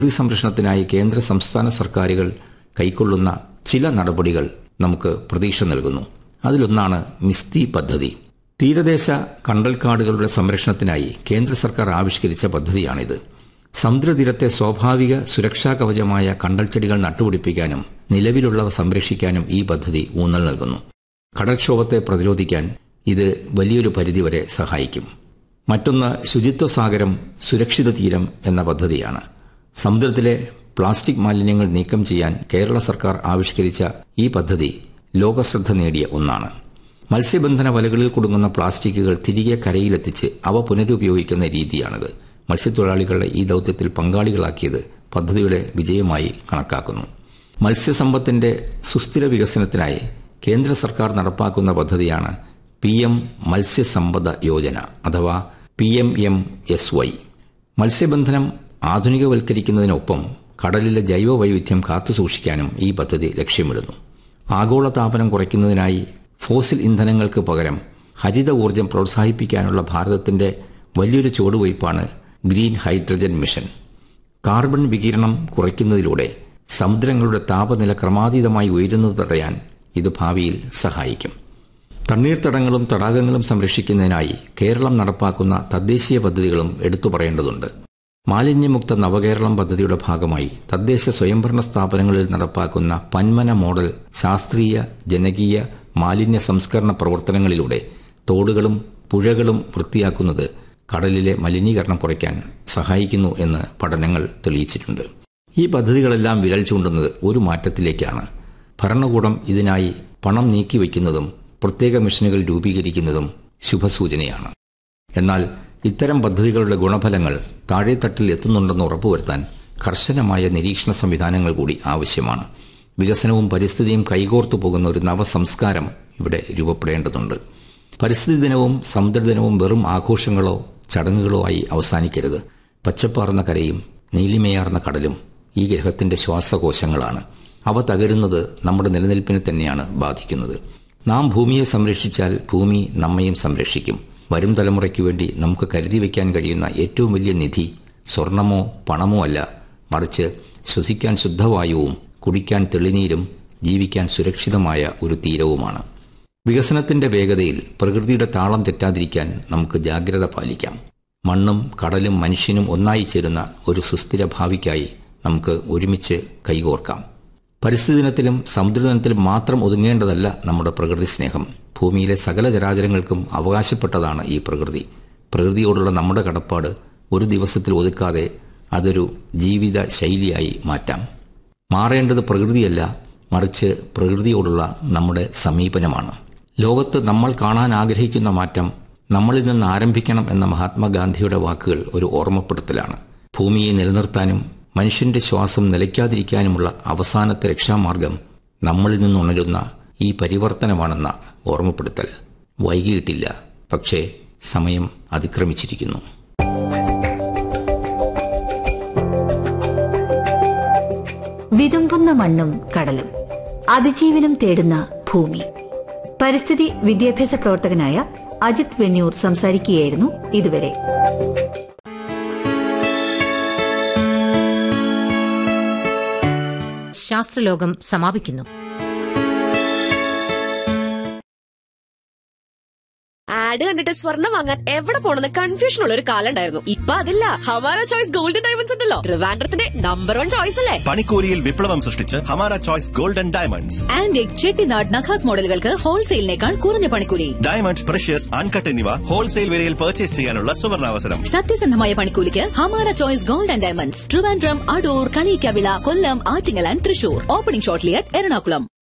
പ്രകൃതി സംരക്ഷണത്തിനായി കേന്ദ്ര സംസ്ഥാന സർക്കാരുകൾ കൈക്കൊള്ളുന്ന ചില നടപടികൾ നമുക്ക് പ്രതീക്ഷ നൽകുന്നു അതിലൊന്നാണ് മിസ്തി പദ്ധതി തീരദേശ കണ്ടൽക്കാടുകളുടെ സംരക്ഷണത്തിനായി കേന്ദ്ര സർക്കാർ ആവിഷ്കരിച്ച പദ്ധതിയാണിത് സമുദ്രതീരത്തെ സ്വാഭാവിക സുരക്ഷാ കവചമായ കണ്ടൽച്ചെടികൾ നട്ടുപിടിപ്പിക്കാനും നിലവിലുള്ളവ സംരക്ഷിക്കാനും ഈ പദ്ധതി ഊന്നൽ നൽകുന്നു കടൽക്ഷോഭത്തെ പ്രതിരോധിക്കാൻ ഇത് വലിയൊരു പരിധിവരെ സഹായിക്കും മറ്റൊന്ന് ശുചിത്വ സാഗരം സുരക്ഷിത തീരം എന്ന പദ്ധതിയാണ് സമുദ്രത്തിലെ പ്ലാസ്റ്റിക് മാലിന്യങ്ങൾ നീക്കം ചെയ്യാൻ കേരള സർക്കാർ ആവിഷ്കരിച്ച ഈ പദ്ധതി ലോകശ്രദ്ധ നേടിയ ഒന്നാണ് മത്സ്യബന്ധന വലകളിൽ കുടുങ്ങുന്ന പ്ലാസ്റ്റിക്കുകൾ തിരികെ കരയിലെത്തിച്ച് അവ പുനരുപയോഗിക്കുന്ന രീതിയാണിത് മത്സ്യത്തൊഴിലാളികളെ ഈ ദൌത്യത്തിൽ പങ്കാളികളാക്കിയത് പദ്ധതിയുടെ വിജയമായി കണക്കാക്കുന്നു മത്സ്യസമ്പത്തിന്റെ സുസ്ഥിര വികസനത്തിനായി കേന്ദ്ര സർക്കാർ നടപ്പാക്കുന്ന പദ്ധതിയാണ് പി എം മത്സ്യസമ്പദ യോജന അഥവാ P M M S Y മത്സ്യബന്ധനം ആധുനികവൽക്കരിക്കുന്നതിനൊപ്പം കടലിലെ ജൈവ വൈവിധ്യം കാത്തുസൂക്ഷിക്കാനും ഈ പദ്ധതി ലക്ഷ്യമിടുന്നു ആഗോളതാപനം കുറയ്ക്കുന്നതിനായി ഫോസിൽ ഇന്ധനങ്ങൾക്ക് പകരം ഹരിത ഊർജം പ്രോത്സാഹിപ്പിക്കാനുള്ള ഭാരതത്തിന്റെ വലിയൊരു ചുവടുവയ്പ്പാണ് ഗ്രീൻ ഹൈഡ്രജൻ മിഷൻ കാർബൺ വികിരണം കുറയ്ക്കുന്നതിലൂടെ സമുദ്രങ്ങളുടെ താപനില ക്രമാതീതമായി ഉയരുന്നത് തടയാൻ ഇത് ഭാവിയിൽ സഹായിക്കും തണ്ണീർത്തടങ്ങളും തടാകങ്ങളും സംരക്ഷിക്കുന്നതിനായി കേരളം നടപ്പാക്കുന്ന തദ്ദേശീയ പദ്ധതികളും എടുത്തു പറയേണ്ടതുണ്ട് മാലിന്യമുക്ത നവകേരളം പദ്ധതിയുടെ ഭാഗമായി തദ്ദേശ സ്വയംഭരണ സ്ഥാപനങ്ങളിൽ നടപ്പാക്കുന്ന പന്മന മോഡൽ ശാസ്ത്രീയ ജനകീയ മാലിന്യ സംസ്കരണ പ്രവർത്തനങ്ങളിലൂടെ തോടുകളും പുഴകളും വൃത്തിയാക്കുന്നത് കടലിലെ മലിനീകരണം കുറയ്ക്കാൻ സഹായിക്കുന്നു എന്ന് പഠനങ്ങൾ തെളിയിച്ചിട്ടുണ്ട് ഈ പദ്ധതികളെല്ലാം വിരൽ ചൂണ്ടുന്നത് ഒരു മാറ്റത്തിലേക്കാണ് ഭരണകൂടം ഇതിനായി പണം നീക്കിവെക്കുന്നതും പ്രത്യേക മിഷനുകൾ രൂപീകരിക്കുന്നതും ശുഭസൂചനയാണ് എന്നാൽ ഇത്തരം പദ്ധതികളുടെ ഗുണഫലങ്ങൾ താഴെത്തട്ടിൽ എത്തുന്നുണ്ടെന്ന് ഉറപ്പുവരുത്താൻ കർശനമായ നിരീക്ഷണ സംവിധാനങ്ങൾ കൂടി ആവശ്യമാണ് വികസനവും പരിസ്ഥിതിയും കൈകോർത്തു പോകുന്ന ഒരു നവസംസ്കാരം ഇവിടെ രൂപപ്പെടേണ്ടതുണ്ട് പരിസ്ഥിതി ദിനവും സമുദ്രദിനവും വെറും ആഘോഷങ്ങളോ ചടങ്ങുകളോ ആയി അവസാനിക്കരുത് പച്ചപ്പാർന്ന കരയും നീലിമയാർന്ന കടലും ഈ ഗ്രഹത്തിന്റെ ശ്വാസകോശങ്ങളാണ് അവ തകരുന്നത് നമ്മുടെ നിലനിൽപ്പിനെ തന്നെയാണ് ബാധിക്കുന്നത് നാം ഭൂമിയെ സംരക്ഷിച്ചാൽ ഭൂമി നമ്മയും സംരക്ഷിക്കും വരും തലമുറയ്ക്ക് വേണ്ടി നമുക്ക് കരുതി വയ്ക്കാൻ കഴിയുന്ന ഏറ്റവും വലിയ നിധി സ്വർണമോ പണമോ അല്ല മറിച്ച് ശ്വസിക്കാൻ ശുദ്ധവായുവും കുടിക്കാൻ തെളിനീരും ജീവിക്കാൻ സുരക്ഷിതമായ ഒരു തീരവുമാണ് വികസനത്തിന്റെ വേഗതയിൽ പ്രകൃതിയുടെ താളം തെറ്റാതിരിക്കാൻ നമുക്ക് ജാഗ്രത പാലിക്കാം മണ്ണും കടലും മനുഷ്യനും ഒന്നായി ചേരുന്ന ഒരു സുസ്ഥിര ഭാവിക്കായി നമുക്ക് ഒരുമിച്ച് കൈകോർക്കാം പരിസ്ഥിതി ദിനത്തിലും സമുദ്രദിനത്തിലും മാത്രം ഒതുങ്ങേണ്ടതല്ല നമ്മുടെ പ്രകൃതി സ്നേഹം ഭൂമിയിലെ സകല ചരാചരങ്ങൾക്കും അവകാശപ്പെട്ടതാണ് ഈ പ്രകൃതി പ്രകൃതിയോടുള്ള നമ്മുടെ കടപ്പാട് ഒരു ദിവസത്തിൽ ഒതുക്കാതെ അതൊരു ജീവിത ശൈലിയായി മാറ്റാം മാറേണ്ടത് പ്രകൃതിയല്ല മറിച്ച് പ്രകൃതിയോടുള്ള നമ്മുടെ സമീപനമാണ് ലോകത്ത് നമ്മൾ കാണാൻ ആഗ്രഹിക്കുന്ന മാറ്റം നമ്മളിൽ നിന്ന് ആരംഭിക്കണം എന്ന മഹാത്മാഗാന്ധിയുടെ വാക്കുകൾ ഒരു ഓർമ്മപ്പെടുത്തലാണ് ഭൂമിയെ നിലനിർത്താനും മനുഷ്യന്റെ ശ്വാസം നിലയ്ക്കാതിരിക്കാനുമുള്ള അവസാനത്തെ രക്ഷാമാർഗം നമ്മളിൽ നിന്നുണരുന്ന ഈ പരിവർത്തനമാണെന്ന ഓർമ്മപ്പെടുത്തൽ വൈകിയിട്ടില്ല പക്ഷേ സമയം അതിക്രമിച്ചിരിക്കുന്നു വിതുമ്പുന്ന മണ്ണും കടലും അതിജീവനം തേടുന്ന ഭൂമി പരിസ്ഥിതി വിദ്യാഭ്യാസ പ്രവർത്തകനായ അജിത് വെണ്ണിയൂർ സംസാരിക്കുകയായിരുന്നു ഇതുവരെ ശാസ്ത്രലോകം സമാപിക്കുന്നു ആഡ് കണ്ടിട്ട് സ്വർണ്ണം വാങ്ങാൻ എവിടെ പോണെന്ന് കൺഫ്യൂഷൻ ഉള്ള ഒരു കാലം ഉണ്ടായിരുന്നു ഇപ്പൊ അതില്ല ഹമാര ചോയ്സ് ഗോൾഡൻ ഡയമണ്ട്സ് ഉണ്ടല്ലോ ട്രിവാൻഡ്രത്തിന്റെ നമ്പർ വൺ ചോയ്സ് അല്ലേ പണിക്കൂലിയിൽ വിപ്ലവം സൃഷ്ടിച്ച് Hamara choice golden diamonds antique Chettinad നഖാസ് മോഡലുകൾക്ക് ഹോൾസെയിലിനേക്കാൾ കുറഞ്ഞ പണിക്കൂലി ഡയമണ്ട് പ്രഷ്യസ് അൺകട്ട് എന്നിവ ഹോൾസെയിൽ വിലയിൽ പർച്ചേസ് ചെയ്യാനുള്ള സുവർണാവസരം സത്യസന്ധമായ പണിക്കൂലിക്ക് Hamara choice gold and diamonds Trivandrum Adoor Kaliyikkavila Kollam Attingal and Thrissur opening shortly at Ernakulam